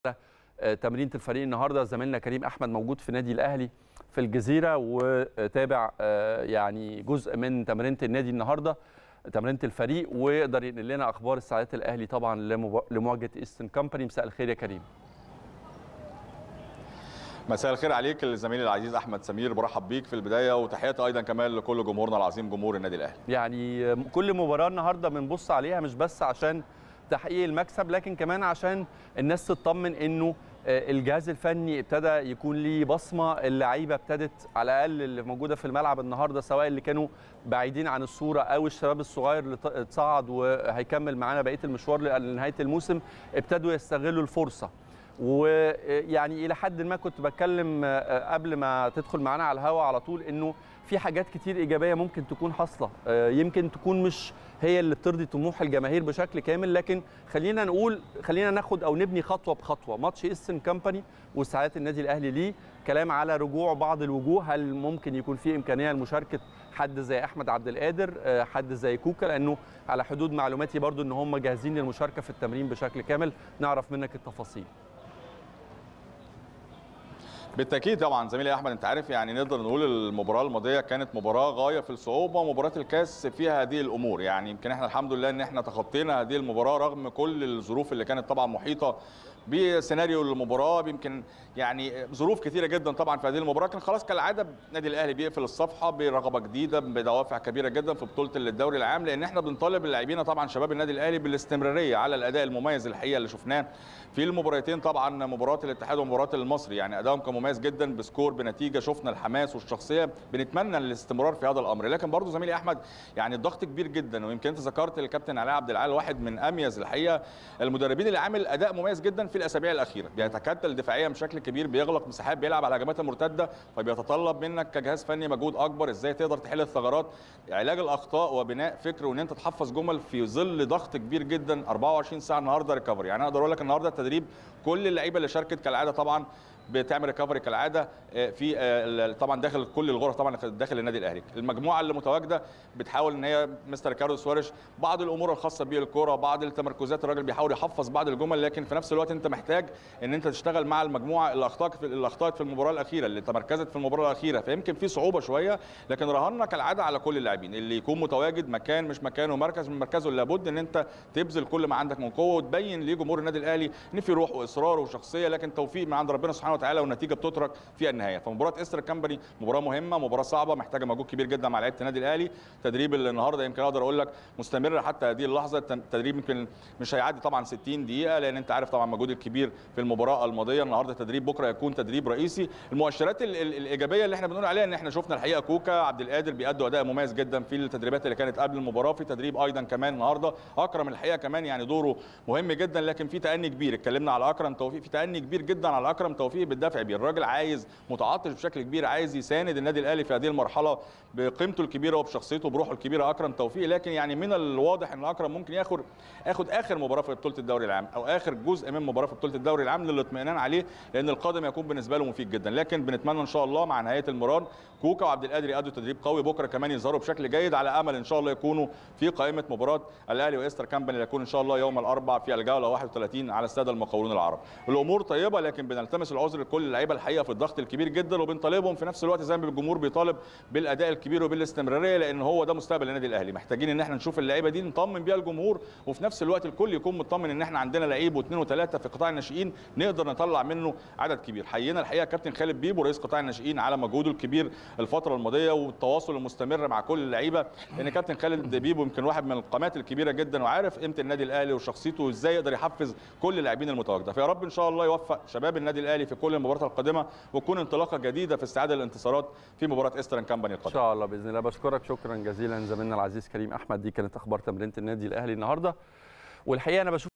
تمرينه الفريق النهارده زميلنا كريم احمد موجود في نادي الاهلي في الجزيره وتابع يعني جزء من تمرينه النادي النهارده تمرينه الفريق ويقدر ينقل لنا اخبار السعادات الاهلي طبعا لمواجهه ايسترن كامباني مساء الخير يا كريم مساء الخير عليك الزميل العزيز احمد سمير برحب بيك في البدايه وتحياتي ايضا كمان لكل جمهورنا العظيم جمهور النادي الاهلي يعني كل مباراه النهارده بنبص عليها مش بس عشان تحقيق المكسب لكن كمان عشان الناس تطمن انه الجهاز الفني ابتدى يكون ليه بصمه اللعيبه ابتدت على الاقل اللي موجوده في الملعب النهارده سواء اللي كانوا بعيدين عن الصوره او الشباب الصغير اللي اتصعد وهيكمل معانا بقيه المشوار لنهايه الموسم ابتدوا يستغلوا الفرصه ويعني الى حد ما كنت بتكلم قبل ما تدخل معانا على الهواء على طول انه في حاجات كتير ايجابيه ممكن تكون حاصله يمكن تكون مش هي اللي بترضي طموح الجماهير بشكل كامل لكن خلينا نقول خلينا ناخد او نبني خطوه بخطوه ماتش ايسترن كامباني وسعادات النادي الاهلي ليه كلام على رجوع بعض الوجوه هل ممكن يكون في امكانيه لمشاركه حد زي احمد عبد القادر حد زي كوكا لانه على حدود معلوماتي برضو ان هم جاهزين للمشاركه في التمرين بشكل كامل نعرف منك التفاصيل بالتاكيد طبعا زميلي احمد انت عارف يعني نقدر نقول المباراه الماضيه كانت مباراه غايه في الصعوبه ومباراه الكاس فيها هذه الامور يعني يمكن احنا الحمد لله ان احنا تخطينا هذه المباراه رغم كل الظروف اللي كانت طبعا محيطه بسيناريو المباراه يمكن يعني ظروف كثيره جدا طبعا في هذه المباراه كان خلاص كالعاده النادي الاهلي بيقفل الصفحه برغبه جديده بدوافع كبيره جدا في بطوله الدوري العام لان احنا بنطالب اللاعبين طبعا شباب النادي الاهلي بالاستمراريه على الاداء المميز الحقيقه اللي شفناه في المباراتين طبعا مباراه الاتحاد ومباراه المصري يعني ادائهم كان مميز جدا بسكور بنتيجه شفنا الحماس والشخصيه بنتمنى الاستمرار في هذا الامر لكن برضو زميلي احمد يعني الضغط كبير جدا ويمكن انت ذكرت الكابتن علاء عبد العال واحد من اميز الحقيقه المدربين اللي عامل اداء مميز جدا في الاسابيع الاخيره بيتكتل دفاعيا بشكل كبير بيغلق مساحات بيلعب على الهجمات المرتده فبيتطلب منك كجهاز فني مجهود اكبر ازاي تقدر تحل الثغرات علاج الاخطاء وبناء فكر وان انت تحفظ جمل في ظل ضغط كبير جدا 24 ساعه النهارده ريكفري يعني انا اقدر اقول لك النهارده التدريب كل اللعيبه اللي شاركت كالعاده طبعا بتعمل ريكفري كالعاده في طبعا داخل كل الغرف طبعا داخل النادي الاهلي المجموعه اللي متواجده بتحاول ان هي مستر كارلوس سواريش بعض الامور الخاصه بالكوره بعض التمركزات الراجل بيحاول يحفظ بعض الجمل لكن في نفس الوقت انت محتاج ان انت تشتغل مع المجموعه اللي اخطات في اللي اخطات في المباراه الاخيره اللي تمركزت في المباراه الاخيره فيمكن في صعوبه شويه لكن رهنا كالعاده على كل اللاعبين اللي يكون متواجد مكان مش مكانه مركز من مركزه لابد ان انت تبذل كل ما عندك من قوه وتبين لجمهور النادي الاهلي ان في روح واصرار وشخصيه لكن توفيق من عند ربنا سبحانه وتعالى والنتيجه بتترك في النهايه فمباراه استر كامباني مباراه مهمه مباراه صعبه محتاجه مجهود كبير جدا مع لعيبه النادي الاهلي تدريب النهارده يمكن اقدر اقول لك مستمر حتى هذه اللحظه التدريب يمكن مش هيعدي طبعا 60 دقيقه لان انت عارف طبعا المجهود الكبير في المباراه الماضيه النهارده تدريب بكره يكون تدريب رئيسي المؤشرات الايجابيه اللي احنا بنقول عليها ان احنا شفنا الحقيقه كوكا عبد القادر بيأدوا اداء مميز جدا في التدريبات اللي كانت قبل المباراه في تدريب ايضا كمان النهارده اكرم الحقيقه كمان يعني دوره مهم جدا لكن في تأني كبير اتكلمنا على اكرم توفيق في تأني كبير جدا على اكرم توفيق بالدفع بيه الراجل عايز متعطش بشكل كبير عايز يساند النادي الاهلي في هذه المرحله بقيمته الكبيره وبشخصيته وبروحه الكبيره اكرم توفيق لكن يعني من الواضح ان اكرم ممكن ياخد ياخد اخر مباراه في بطوله الدوري العام او اخر جزء من مباراه في بطوله الدوري العام للاطمئنان عليه لان القادم يكون بالنسبه له مفيد جدا لكن بنتمنى ان شاء الله مع نهايه المران كوكا وعبد القادر يأدوا تدريب قوي بكره كمان يظهروا بشكل جيد على امل ان شاء الله يكونوا في قائمه مباراه الاهلي واستر كامباني اللي يكون ان شاء الله يوم الاربعاء في الجوله 31 على استاد المقاولون العرب الامور طيبه لكن بنلتمس العذر لكل اللعيبه الحقيقه في الضغط الكبير جدا وبنطالبهم في نفس الوقت زي ما الجمهور بيطالب بالاداء الكبير وبالاستمراريه لان هو ده مستقبل النادي الاهلي محتاجين ان احنا نشوف اللعيبه دي نطمن بيها الجمهور وفي نفس الوقت الكل يكون مطمن ان احنا عندنا لعيب واثنين وثلاثه في قطاع الناشئين نقدر نطلع منه عدد كبير حيينا الحقيقه كابتن خالد بيبو رئيس قطاع الناشئين على مجهوده الكبير الفتره الماضيه والتواصل المستمر مع كل اللعيبه لان كابتن خالد بيبو يمكن واحد من القامات الكبيره جدا وعارف قيمه النادي الاهلي وشخصيته وازاي يقدر يحفز كل اللاعبين المتواجده فيا رب ان شاء الله يوفق شباب النادي الاهلي في كل المباريات القادمه وتكون انطلاقه جديده في استعاده الانتصارات في مباراه استرن كامباني القادمه ان شاء الله باذن الله بشكرك شكرا جزيلا زميلنا العزيز كريم احمد دي كانت اخبار تمرينه النادي الاهلي النهارده والحقيقه انا بشوف